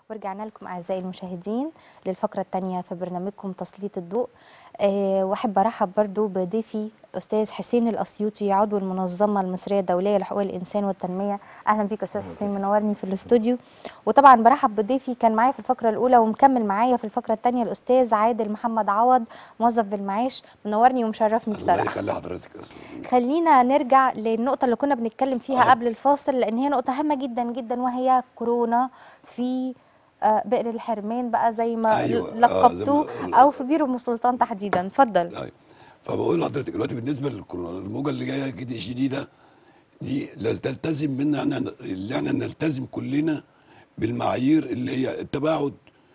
ورجعنا لكم أعزائي المشاهدين للفقرة الثانية في برنامجكم تسليط الضوء أه وأحب أرحب برضو بضيفي أستاذ حسين الأسيوطي عضو المنظمة المصرية الدولية لحقوق الإنسان والتنمية أهلا بيك أستاذ حسين منورني في الاستوديو وطبعا برحب بضيفي كان معايا في الفقرة الأولى ومكمل معايا في الفقرة الثانية الأستاذ عادل محمد عوض موظف بالمعاش منورني ومشرفني الله بصراحة يخلي حضرتك يا أستاذ. خلينا نرجع للنقطة اللي كنا بنتكلم فيها آه. قبل الفاصل لأن هي نقطة هامة جدا جدا وهي كورونا في آه، بئر الحرمان بقى زي ما أيوة، آه، لقبتوه زي ما- أو في بير أم سلطان تحديدا اتفضل طيب فبقول لحضرتك دلوقتي بالنسبه للكورونا الموجه اللي جايه كده شديده دي لا تلتزم منا احنا اللي احنا نلتزم كلنا بالمعايير اللي هي التباعد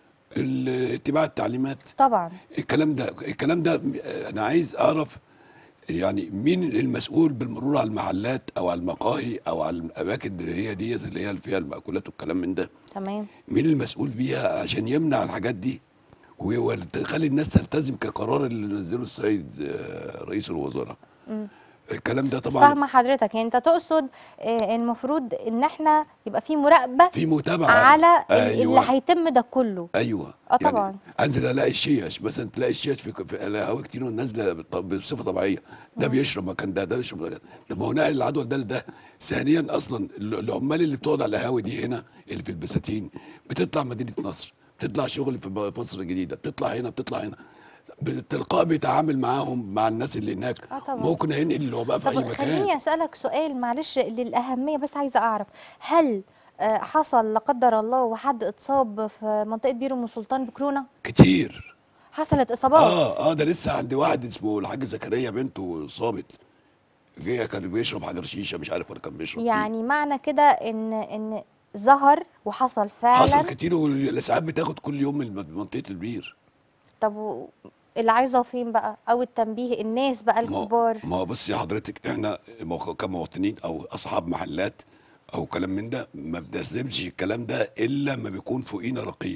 ال- اتباع التعليمات طبعا الكلام ده الكلام ده انا عايز اعرف يعني مين المسؤول بالمرور على المحلات او على المقاهي او على الاماكن اللي هي ديت اللي هي اللي فيها المأكولات والكلام من ده تمام مين المسؤول بيها عشان يمنع الحاجات دي وتخلي الناس تلتزم كقرار اللي نزله السيد آه، رئيس الوزراء الكلام ده طبعا فاهمة حضرتك يعني أنت تقصد آه، المفروض إن احنا يبقى في مراقبة في متابعه على ال- اللي أيوة. هيتم ده كله ايوه آه طبعا. انزل الاقي الشيش مثلا تلاقي الشيش في في قهوه كتير نازله بط- بصفه طبيعيه ده بيشرب مكان ده ده بيشرب مكان ده ما هو نقل العدوى ده لده ثانيا اصلا ال- العمال اللي بتقعد على القهاوي دي هنا اللي في البساتين بتطلع مدينه نصر بتطلع شغل في ب- مصر الجديده بتطلع هنا بتطلع هنا بالتلقاء بيتعامل معاهم مع الناس اللي هناك آه طبعا. ممكن هينقل الوباء في اي طب مكان خليني أسألك سؤال معلش للأهمية بس عايزة أعرف هل آه، حصل لا قدر الله وحد اتصاب في منطقة بير أم سلطان بكورونا؟ كتير حصلت إصابات اه اه ده لسه عندي واحد اسمه الحاج زكريا بنته صابت جه كان بيشرب حجر شيشه مش عارف ولا كان بيشرب إيه. يعني معنى كده ان ان ظهر وحصل فعلا حصل كتير والاسعاف بتاخد كل يوم من منطقه البير طب و- العظه فين بقى او التنبيه الناس بقى ما هو- الكبار ما هو بص يا حضرتك احنا مو- كمواطنين او اصحاب محلات او كلام من ده ما بنلزمش الكلام ده الا لما بيكون فوقينا رقيب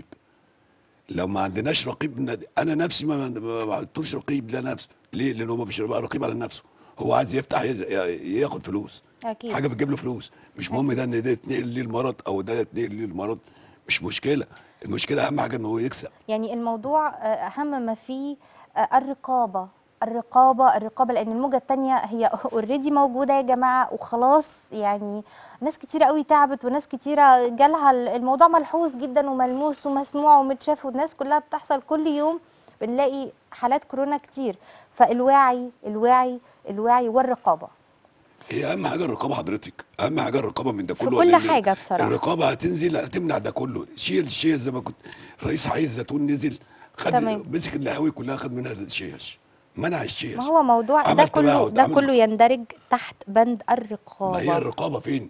لو ما عندناش رقيب ن- انا نفسي ما ما بعتوش رقيب لنفسه ليه لان هو مش بقى رقيب على نفسه هو عايز يفتح يز- ياخد فلوس اكيد حاجه بتجيب له فلوس مش مهم ده ان ده يتنقل ليه المرض او ده يتنقل ليه المرض مش مشكله المشكله اهم حاجه ان هو يكسب يعني الموضوع آه، اهم ما فيه آه، الرقابه الرقابه الرقابه لان الموجه الثانيه هي اوريدي موجوده يا جماعه وخلاص يعني ناس كتيره قوي تعبت وناس كتيره جالها ال- الموضوع ملحوظ جدا وملموس ومسموع ومتشاف والناس كلها بتحصل كل يوم بنلاقي حالات كورونا كتير فالوعي الوعي الوعي والرقابه هي اهم حاجه الرقابه حضرتك اهم حاجه الرقابه من ده في كله كل لأن حاجة بصراحة. الرقابه هتنزل هتمنع ده كله شيل الشيش زي ما كنت رئيس حي الزيتون نزل خد تمام. مسك القهاوي كلها خد منها الشيش منع الشيش ما هو موضوع ده عمل كله تباعد، ده عمل- كله يندرج تحت بند ما هي الرقابه الرقابه فين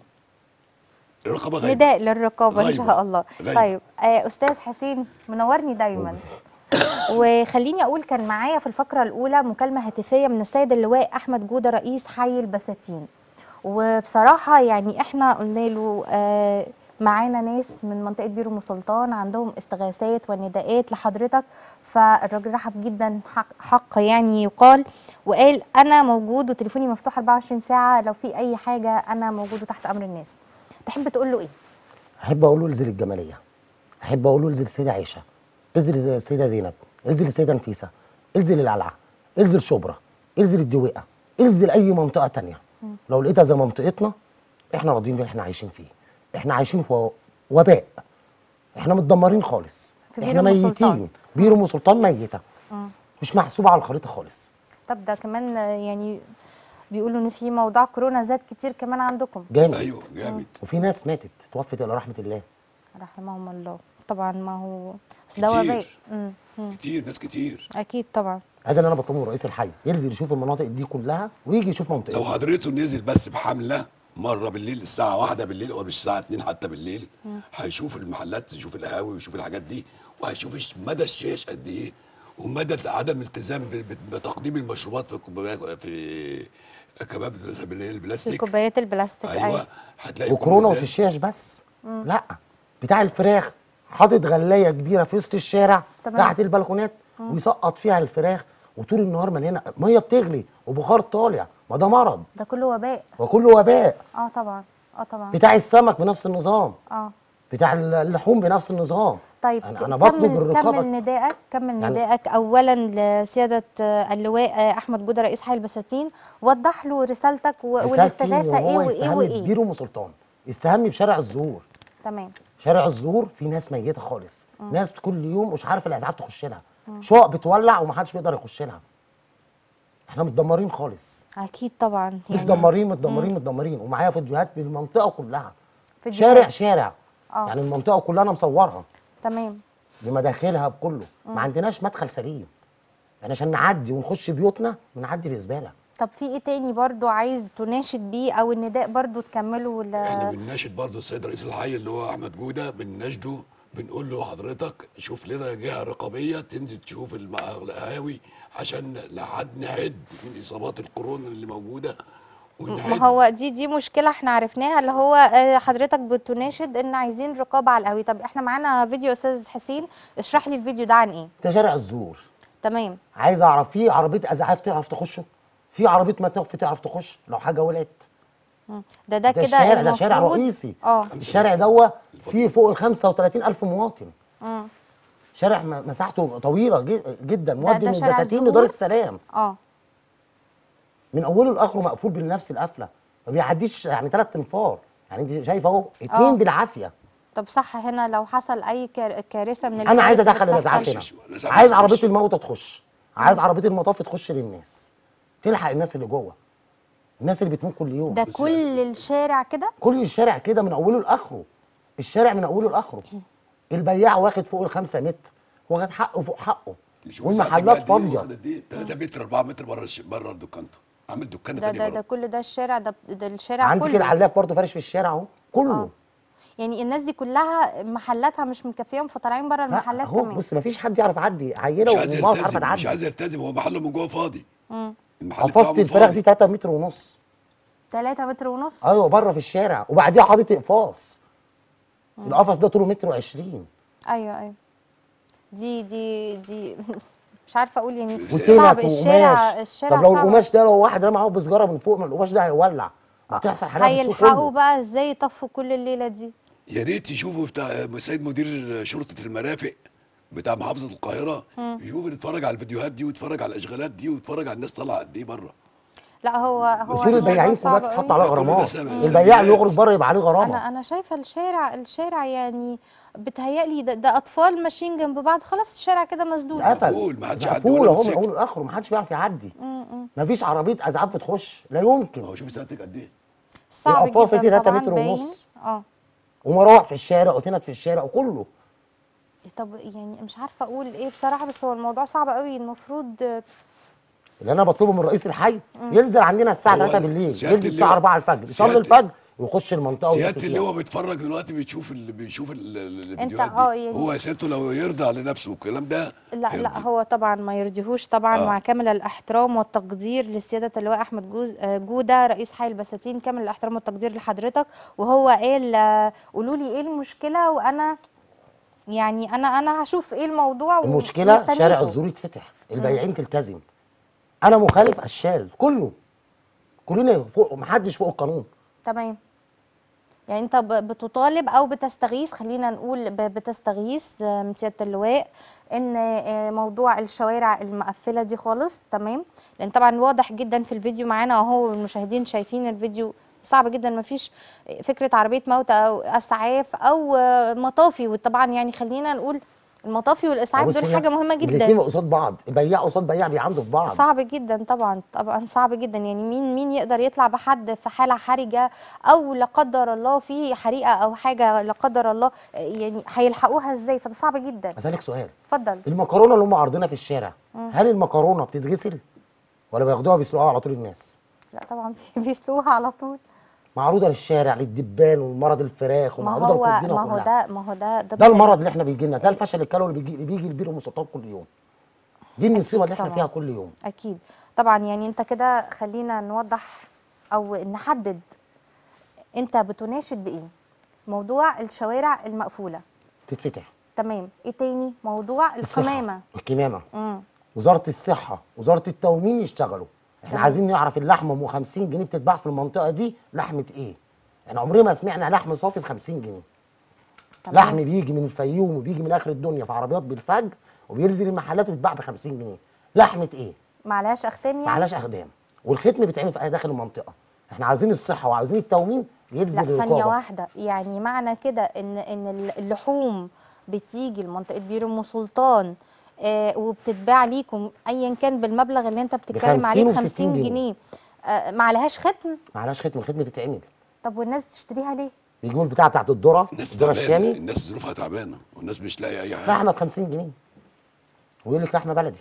الرقابه غايبه نداء للرقابه ان غايبة. شاء الله غايبة. طيب آه استاذ حسين منورني دايما وخليني اقول كان معايا في الفقره الاولى مكالمه هاتفيه من السيد اللواء احمد جوده رئيس حي البساتين وبصراحه يعني احنا قلنا له آه معانا ناس من منطقه بير ام سلطان عندهم استغاثات ونداءات لحضرتك فالراجل رحب جدا حق, حق يعني يقال وقال انا موجود وتليفوني مفتوح 24 ساعه لو في اي حاجه انا موجود وتحت امر الناس تحب تقول له ايه احب اقول له انزل الجماليه احب اقول له انزل السيده عائشه انزل السيده زينب انزل السيده نفيسه انزل القلعه انزل شبرا انزل الدويقه انزل اي منطقه تانية لو لقيتها زي منطقتنا احنا راضيين باللي احنا عايشين فيه احنا عايشين في وباء احنا متدمرين خالص في بير احنا أم سلطان. ميتين بير ام سلطان ميته مش محسوبه على الخريطه خالص طب ده كمان آه، يعني بيقولوا ان في موضوع كورونا زاد كتير كمان عندكم جامد ايوه جامد وفي ناس ماتت توفت الى رحمه الله رحمهم الله طبعا ما هو بس ده كتير. وباء مم، مم. كتير ناس كتير اكيد طبعا هذا اللي انا بطلبه من رئيس الحي ينزل يشوف المناطق دي كلها ويجي يشوف لو منطقته حضرته نزل بس بحمله مره بالليل الساعه واحدة بالليل او مش الساعه 2 حتى بالليل هيشوف المحلات يشوف القهاوي ويشوف الحاجات دي وهيشوف الش- مدى الشيش قد ايه ومدى عدم الالتزام ب- ب- بتقديم المشروبات في الكوبايات في كباب في البلاستيك الكوبايات البلاستيك ايوه هتلاقي وكورونا كله وفي زاد. الشيش بس لا بتاع الفراخ حاطط غلايه كبيره في وسط الشارع تمام. تحت البلكونات ويسقط فيها الفراخ وطول النهار مليانه ميه بتغلي وبخار طالع ما ده مرض ده كله وباء وكله وباء اه طبعا اه طبعا بتاع السمك بنفس النظام اه بتاع اللحوم بنفس النظام طيب انا, ك- أنا بطلب كمل الرقابه كمل ندائك كمل يعني- ندائك اولا لسياده آه، اللواء آه، احمد جوده رئيس حي البساتين وضح له رسالتك و- رسالتي والاستغاثه إن ايه هو وايه يستهمي وايه ببير ام سلطان يستهمي بشارع الزهور تمام شارع الزهور في ناس ميته خالص ناس كل يوم مش عارفه الاسعاف تخش لها شقق بتولع ومحدش بيقدر يخش لها احنا متدمرين خالص اكيد طبعا متدمرين متدمرين متدمرين ومعايا فيديوهات بالمنطقه كلها فيديوهات. شارع شارع آه. يعني المنطقه كلها انا مصورها تمام بمداخلها بكله ما عندناش مدخل سليم يعني عشان نعدي ونخش بيوتنا بنعدي في زباله طب في ايه تاني برضو عايز تناشد بيه او النداء برضو تكمله احنا ل... بنناشد برضه السيد رئيس الحي اللي هو احمد جوده بنناشده بنقول له حضرتك شوف لنا جهه رقابيه تنزل تشوف المع- القهاوي عشان لحد نعد من اصابات الكورونا اللي موجوده ونعد ما هو دي دي مشكله احنا عرفناها اللي هو آه، حضرتك بتناشد ان عايزين رقابه على القهوي طب احنا معانا فيديو استاذ حسين اشرح لي الفيديو ده عن ايه ده شارع الزهور تمام عايز اعرف في عربيه اسعاف تعرف تخشه في عربيه مطافي تعرف تخش لو حاجه ولعت مم. ده ده ده كده الشارع ده شارع المفروض- رئيسي اه الشارع دوت فيه فوق ال 35 الف مواطن مم. شارع م- مساحته طويله جي- جدا مودي ده من شارع البساتين الزهور؟ لدار السلام اه من اوله لاخره مقفول بنفس القفله ما بيعديش يعني ثلاث انفار يعني انت شايفه اهو آه. اتنين بالعافيه طب صح هنا لو حصل اي كار- كارثه من انا عايز الكوارث ادخل اللي الاسعاف بتحصل. هنا الإسعاف عايز تخش. عربيه الموتى تخش عايز عربيه المطاف تخش للناس تلحق الناس اللي جوه الناس اللي بتموت كل يوم ده كل الشارع كده كل الشارع كده من اوله لاخره الشارع من اوله لاخره البياع واخد فوق الخمسة متر واخد حقه فوق حقه شوف والمحلات ساعتك بقى دي فاضيه واخدة دي 3 متر 4 متر بره الش- بره دكانته عامل دكانه ده ثانيه ده بره ده كل ده الشارع ده ده الشارع عندك كله العلاف برضه فارش في الشارع اهو كله آه. يعني الناس دي كلها محلاتها مش مكفيهم فطالعين بره لا المحلات اهو كمان بص مفيش حد يعرف يعدي عيله مش عايز وامها مش عارفه يلتزم مش تعدي عايز يلتزم هو محله من جوه فاضي مم. المحل بتاعه قفصت الفراخ فاضي دي 3 متر ونص 3 متر ونص ايوه بره في الشارع وبعديها حاطط اقفاص القفص ده طوله متر و20 ايوه ايوه دي دي دي مش عارفه اقول يعني وسلك صعب الشارع وقماش الشارع طب لو صعب القماش ده لو واحد رمى معاه بسجاره من فوق ما القماش ده هيولع بتحصل حرائق في السوق هيلحقوا كله بقى ازاي يطفوا كل الليله دي يا ريت يشوفوا بتاع سيد مدير شرطه المرافق بتاع محافظه القاهره يشوف يتفرج على الفيديوهات دي ويتفرج على الاشغالات دي ويتفرج على الناس طالعه قد ايه بره لا هو هو اصول الموضوع البياعين صعب كلها قوي. تتحط عليها ده كل ده غرامات سبب- البياع اللي سلبيات. يخرج بره يبقى عليه غرامه انا انا شايفه الشارع الشارع يعني بتهيألي ده, ده اطفال ماشيين جنب بعض خلاص الشارع كده مسدود اتقفل مقفول، ما حدش يعدي مقفول ولا اهو من موتوسيكل. اوله لاخره ما حدش بيعرف يعدي م- م. مفيش عربيه اسعاف بتخش لا يمكن هو شوف سنتك قد ايه صعب القفاصة دي جدا 3 طبعا متر باين ونص. اه ومراوح في الشارع وتنت في الشارع وكله طب يعني مش عارفه اقول ايه بصراحه بس هو الموضوع صعب قوي المفروض اللي انا بطلبه من رئيس الحي ينزل عندنا الساعه هو 3 بالليل سيادة ينزل اللواء- الساعه 4 الفجر يصلي سيادة- الفجر ويخش المنطقه سياده ويلف اللي فيها. هو بيتفرج دلوقتي بيشوف اللي بيشوف ال- ال- الفيديوهات اه دي يعني- هو سيادته لو يرضى على نفسه والكلام ده لا لا هيرضي. هو طبعا ما يرضيهوش طبعا آه. مع كامل الاحترام والتقدير لسياده اللواء احمد جوز آه، جوده رئيس حي البساتين كامل الاحترام والتقدير لحضرتك وهو قال آه، قولوا لي ايه المشكله وانا يعني انا انا هشوف ايه الموضوع المشكله ومستنيكوا. شارع الزور يتفتح البياعين تلتزم انا مخالف اشال كله كلنا فوق محدش فوق القانون تمام يعني انت ب- بتطالب او بتستغيث خلينا نقول ب- بتستغيث آه، من سياده اللواء ان آه، موضوع الشوارع المقفله دي خالص تمام لان طبعا واضح جدا في الفيديو معانا اهو المشاهدين شايفين الفيديو صعب جدا ما فيش فكره عربيه موتى او اسعاف او آه، مطافي وطبعا يعني خلينا نقول المطافي والاسعاف بص دول هي حاجه مهمه الاتنين جدا قصاد بعض بياع قصاد بياع بيعندوا في بعض صعب جدا طبعا طبعا صعب جدا يعني مين مين يقدر يطلع بحد في حاله حرجه او لا قدر الله في حريقه او حاجه لا قدر الله يعني هيلحقوها ازاي فده صعب جدا اسالك سؤال اتفضل المكرونه اللي هم عارضينها في الشارع هل المكرونه بتتغسل ولا بياخدوها بيسلقوها على طول الناس لا طبعا بيسلوها على طول معروضه للشارع للدبان ومرض الفراخ ما ومعروضه هو للكوردينا ما هو كلها ده ما هو ده ده بتاع- المرض اللي احنا بيجي لنا ده الفشل الكلوي اللي بيجي اللي بيجي البير ام سلطان كل يوم دي المصيبه اللي احنا طبعاً. فيها كل يوم اكيد طبعا يعني انت كده خلينا نوضح او نحدد انت بتناشد بايه موضوع الشوارع المقفوله تتفتح تمام ايه تاني موضوع الصحة، القمامه الكمامه امم وزاره الصحه وزاره التومين يشتغلوا احنا تمام. عايزين نعرف اللحمه ام 50 جنيه بتتباع في المنطقه دي لحمه ايه احنا عمرنا ما سمعنا لحم صافي ب 50 جنيه تمام. لحم بيجي من الفيوم وبيجي من اخر الدنيا في عربيات بالفجر وبينزل المحلات وبيتباع ب 50 جنيه لحمه ايه معلهاش اختام يعني معلاش اخدام والختم بيتعمل في داخل المنطقه احنا عايزين الصحه وعاوزين التومين ينزل لا ثانية الرقابه واحدة يعني معنى كده ان ان اللحوم بتيجي لمنطقة بير ام سلطان آه وبتتباع ليكم ايا كان بالمبلغ اللي انت بتتكلم عليه ب 50 و 50 60 جنيه, جنيه. آه ما عليهاش ختم معلاش ختم الختم بيتعمل طب والناس بتشتريها ليه؟ بيجيبوا البتاعه بتاعت الذره الناس الذره تعبانه الشامي الناس ظروفها تعبانه والناس مش لاقيه اي حاجه لحمه ب 50 جنيه ويقول لك لحمه بلدي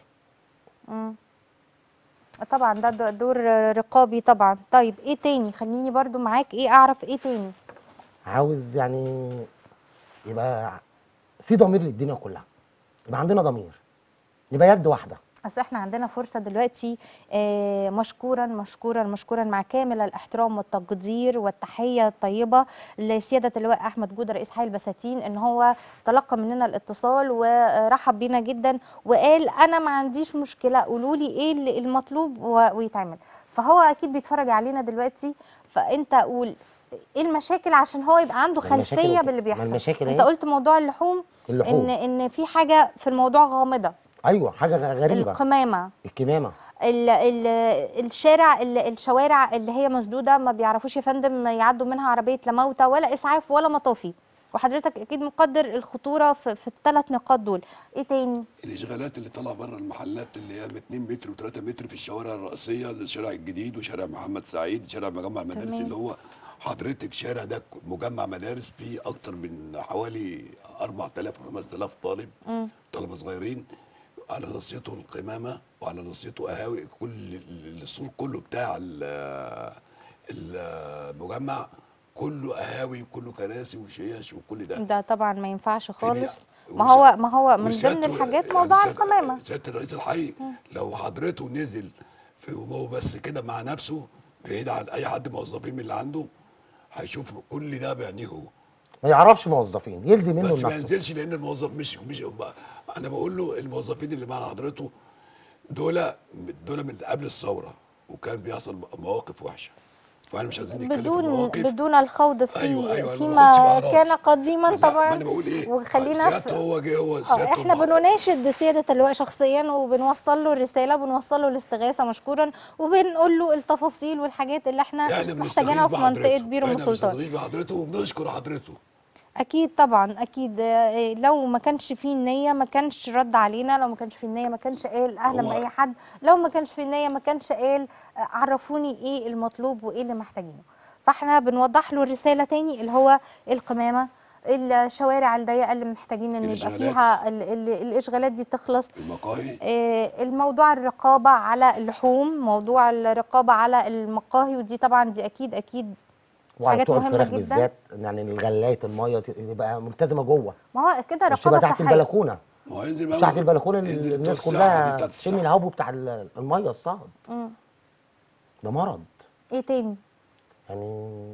طبعا ده د- دور رقابي طبعا طيب ايه تاني خليني برضو معاك ايه اعرف ايه تاني عاوز يعني يبقى في ضمير للدنيا كلها يبقى عندنا ضمير نبقى يد واحده اصل احنا عندنا فرصه دلوقتي آه، مشكورا مشكورا مشكورا مع كامل الاحترام والتقدير والتحيه الطيبه لسياده اللواء احمد جوده رئيس حي البساتين ان هو تلقى مننا الاتصال ورحب بينا جدا وقال انا ما عنديش مشكله قولوا لي ايه اللي المطلوب و- ويتعمل فهو اكيد بيتفرج علينا دلوقتي فانت قول ايه المشاكل عشان هو يبقى عنده ما المشاكل خلفيه وك- باللي ما بيحصل المشاكل انت اهي. قلت موضوع اللحوم اللحوم. ان ان في حاجه في الموضوع غامضه ايوه حاجه غ- غريبه القمامه الكمامه ال ال الشارع ال الشوارع اللي هي مسدوده ما بيعرفوش يا فندم يعدوا منها عربيه لا موتى ولا اسعاف ولا مطافي وحضرتك اكيد مقدر الخطوره في, في الثلاث نقاط دول ايه تاني الاشغالات اللي طالعه بره المحلات اللي هي ب 2 متر و3 متر في الشوارع الرئيسيه الشارع الجديد وشارع محمد سعيد شارع مجمع المدارس تمام. اللي هو حضرتك شارع ده مجمع مدارس فيه اكتر من حوالي 4000 5000 طالب طلبه صغيرين على نصيته القمامه وعلى نصيته قهاوي كل ال- السور كله بتاع ال- المجمع كله قهاوي وكله كراسي وشيش وكل ده ده طبعا ما ينفعش خالص وس- ما هو ما هو من وسيادته- ضمن الحاجات يعني موضوع سيادة- القمامه سياده الرئيس الحي لو حضرته نزل في وهو بس كده مع نفسه بعيد عن اي حد موظفين من اللي عنده هيشوف كل ده بعينيه هو ما يعرفش موظفين يلزم منه بس ما لنفسه ينزلش لان الموظف مش مش انا بقول له الموظفين اللي مع حضرته دول دول من قبل الثوره وكان بيحصل مواقف وحشه فاحنا مش عايزين نتكلم في بدون المواقف بدون الخوض في أيوة، أيوة، أنا ما فيما باخدش بأعراض. كان قديما لا، طبعا ما انا بقول ايه وخلينا سيادته في- هو جه هو اه سيادته احنا مع- بنناشد سيادة اللواء شخصيا وبنوصل له الرسالة بنوصل له الاستغاثة مشكورا وبنقول له التفاصيل والحاجات اللي احنا احنا محتاجينها بنستغيث في منطقة بحضرته بير ام احنا سلطان بنستغيث بحضرته وبنشكر حضرته اكيد طبعا اكيد آه، لو ما كانش فيه النية ما كانش رد علينا لو ما كانش فيه النية ما كانش قال اهلا هو- باي حد لو ما كانش فيه النية ما كانش قال آه، عرفوني ايه المطلوب وايه اللي محتاجينه فاحنا بنوضح له الرسالة تاني اللي هو القمامة الشوارع الضيقة اللي محتاجين ان يبقى الإشغالات. فيها ال- ال- الاشغالات دي تخلص المقاهي آه، الموضوع الرقابة على اللحوم موضوع الرقابة على المقاهي ودي طبعا دي أكيد أكيد وعلى حاجات بتوع مهمة الفراخ جدا. بالذات يعني الغلايه الميه تبقى ملتزمه جوه ما هو كده مش تبقى رقابة تحت صحية البلكونه ما هو ينزل مش بقى تحت البلكونه ينزل بتوع الناس الصحة دي كلها بتاعت تشم الصحة. الهبو بتاع ال- الميه الصعب مم. ده مرض إيه تاني؟ يعني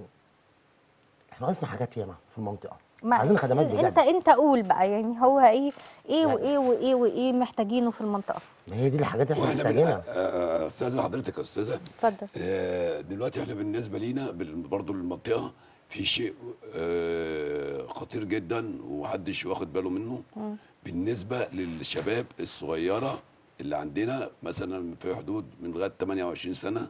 احنا ناقصنا حاجات ياما في المنطقه ما عايزين خدمات أنت بجد أنت قول بقى يعني هو إيه إيه يعني- وإيه وإيه وإيه محتاجينه في المنطقة ما هي دي الحاجات اللي احنا واحنا بن- محتاجينها آه، آه، استاذن حضرتك يا استاذه اتفضل آه، دلوقتي احنا بالنسبه لينا بال- برضو للمنطقه في شيء آه، خطير جدا ومحدش واخد باله منه بالنسبه للشباب الصغيره اللي عندنا مثلا في حدود من لغايه 28 سنه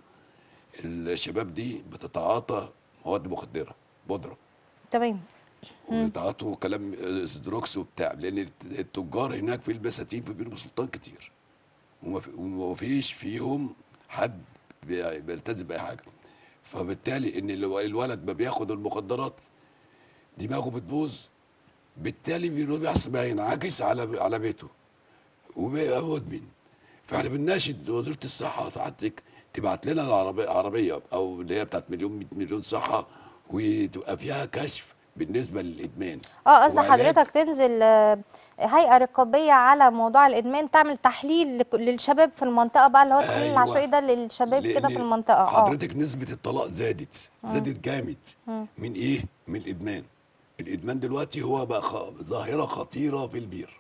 الشباب دي بتتعاطى مواد مخدره بودره تمام وبيتعاطوا كلام آه، سدروكس وبتاع لان الت- التجار هناك في البساتين في بير سلطان كتير وما في- وما فيش فيهم حد بي- بيلتزم باي حاجه فبالتالي ان الو- الولد ما بياخد المخدرات دماغه بتبوظ بالتالي بينو- بيحصل بينعكس على على بيته وبيبقى مدمن فاحنا بنناشد وزاره الصحه سعادتك تبعت لنا العربيه عربيه او اللي هي بتاعت مليون 100 مليون صحه وتبقى فيها كشف بالنسبه للادمان اه قصد وعلاج. حضرتك تنزل آه، هيئة رقابية على موضوع الإدمان تعمل تحليل لك- للشباب في المنطقة بقى اللي هو التحليل أيوة. العشوائي ده للشباب كده في لأن المنطقة اه حضرتك نسبة الطلاق زادت زادت جامد من ايه؟ من الادمان الادمان دلوقتي هو بقى خ... ظاهرة خطيرة في البير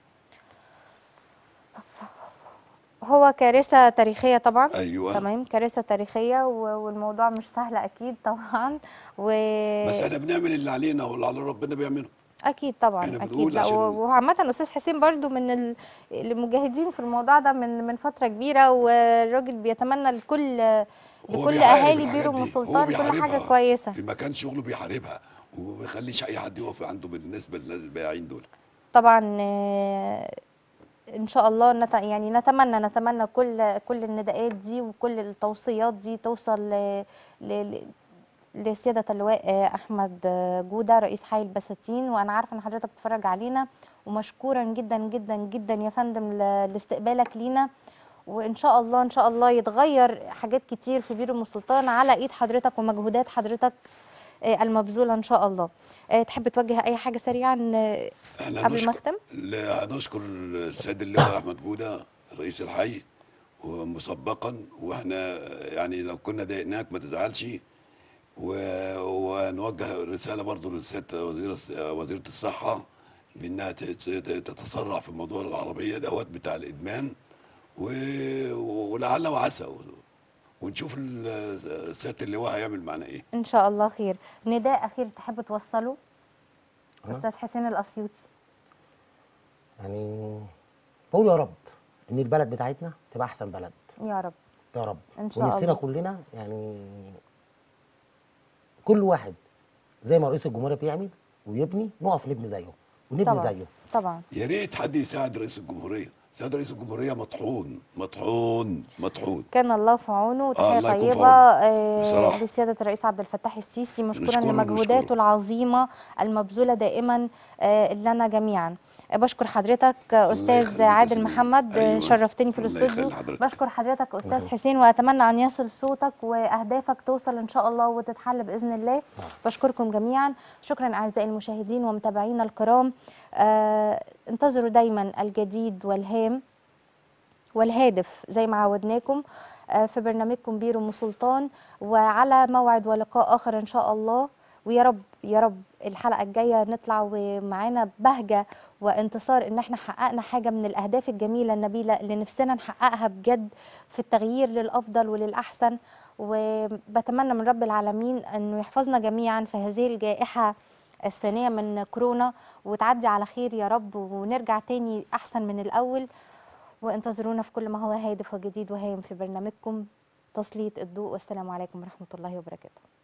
هو كارثة تاريخية طبعا أيوة. تمام كارثة تاريخية و- والموضوع مش سهل أكيد طبعا و بس احنا بنعمل اللي علينا واللي على ربنا بيعمله اكيد طبعا إحنا اكيد بنقول لا عشان- و- وعامه استاذ حسين برضو من ال- المجاهدين في الموضوع ده من من فتره كبيره والراجل بيتمنى لكل هو لكل بيحارب اهالي الحاجات بيرو دي. هو وسلطان كل حاجه بيحاربها. كويسه في مكان شغله بيحاربها وما بيخليش اي حد يقف عنده بالنسبه للناس البياعين دول طبعا آه، ان شاء الله نت... يعني نتمنى نتمنى كل كل النداءات دي وكل التوصيات دي توصل ل... ل... لسيادة اللواء آه، أحمد آه، جودة رئيس حي البساتين وأنا عارفة إن حضرتك بتتفرج علينا ومشكورا جدا جدا جدا يا فندم ل- لاستقبالك لينا وإن شاء الله إن شاء الله يتغير حاجات كتير في بيرو سلطان على إيد حضرتك ومجهودات حضرتك آه، المبذولة إن شاء الله آه، تحب توجه أي حاجة سريعا آه، احنا قبل ما هنشكر- أختم لا هنشكر السيد اللواء احمد جوده رئيس الحي ومسبقا واحنا يعني لو كنا ضايقناك ما تزعلش و- ونوجه رساله برضو للسياده وزير وزيره الصحه بانها ت- ت- تتسرع في موضوع العربيه دوت بتاع الادمان و- ولعل وعسى ونشوف ال- سياده اللواء هيعمل معانا ايه ان شاء الله خير نداء اخير تحب توصله أنا؟ استاذ حسين الاسيوطي يعني بقول يا رب ان البلد بتاعتنا تبقى احسن بلد يا رب يا رب إن شاء ونفسنا الله. كلنا يعني كل واحد زي ما رئيس الجمهوريه بيعمل ويبني نقف نبني زيه ونبني طبعا زيه طبعا يا ريت حد يساعد رئيس الجمهوريه سيد رئيس الجمهوريه مطحون مطحون مطحون كان الله في عونه وتحيه الله يكون في طيبه عونه. آه، بصراحة. لسياده الرئيس عبد الفتاح السيسي مشكورا نشكره لمجهوداته ونشكره. العظيمه المبذوله دائما آه، لنا جميعا آه، بشكر حضرتك آه، استاذ يخليك يا عادل سيدي. محمد آه، أيوة. شرفتني في الله الاستوديو يخلي حضرتك. بشكر حضرتك استاذ حسين واتمنى ان يصل صوتك واهدافك توصل ان شاء الله وتتحل باذن الله بشكركم جميعا شكرا اعزائي المشاهدين ومتابعينا الكرام آه، انتظروا دايما الجديد والهام والهادف زي ما عودناكم آه، في برنامجكم بيرو ام سلطان وعلى موعد ولقاء اخر ان شاء الله ويا رب يا رب الحلقه الجايه نطلع ومعانا بهجه وانتصار ان احنا حققنا حاجه من الاهداف الجميله النبيله اللي نفسنا نحققها بجد في التغيير للافضل وللاحسن وبتمنى من رب العالمين انه يحفظنا جميعا في هذه الجائحه الثانيه من كورونا وتعدي على خير يا رب ونرجع تاني احسن من الاول وانتظرونا في كل ما هو هادف وجديد وهام في برنامجكم تسليط الضوء والسلام عليكم ورحمه الله وبركاته